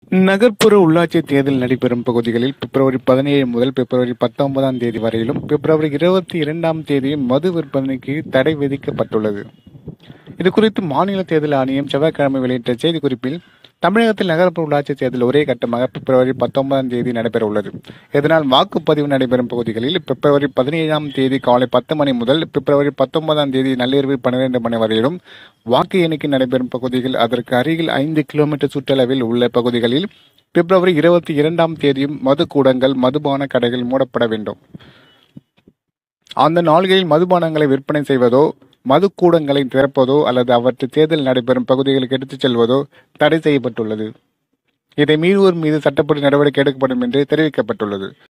நகர்ப்புற உள்ளாட்சி தேர்தல் நடைபெறும் பகுதிகளில் பிப்ரவரி பதினேழு முதல் பிப்ரவரி பத்தொன்பதாம் தேதி வரையிலும் பிப்ரவரி இருபத்தி இரண்டாம் தேதி மது விற்பனைக்கு தடை விதிக்கப்பட்டுள்ளது இது குறித்து மாநில தேர்தல் ஆணையம் செவ்வாய்க்கிழமை வெளியிட்ட செய்திக்குறிப்பில் தமிழகத்தில் நகர்ப்புற உள்ளாட்சி தேர்தல் ஒரே கட்டமாக பிப்ரவரி பத்தொன்பதாம் தேதி நடைபெற உள்ளது இதனால் வாக்குப்பதிவு நடைபெறும் பகுதிகளில் பிப்ரவரி பதினேழாம் தேதி காலை பத்து மணி முதல் பிப்ரவரி பத்தொன்பதாம் தேதி நள்ளிரவு பன்னிரண்டு மணி வரையிலும் வாக்கு எண்ணிக்கை நடைபெறும் பகுதிகள் அதற்கு அருகில் ஐந்து கிலோமீட்டர் சுற்றளவில் உள்ள பகுதிகளில் பிப்ரவரி இருபத்தி இரண்டாம் தேதியும் மதுக்கூடங்கள் மதுபான கடைகள் மூடப்பட வேண்டும் அந்த நாள்களில் மதுபானங்களை விற்பனை செய்வதோ மதுக்கூடங்களை திறப்பதோ அல்லது அவற்றை தேர்தல் நடைபெறும் பகுதிகளுக்கு எடுத்துச் செல்வதோ தடை செய்யப்பட்டுள்ளது இதை மீறுவோர் மீது சட்டப்படி நடவடிக்கை எடுக்கப்படும் என்று தெரிவிக்கப்பட்டுள்ளது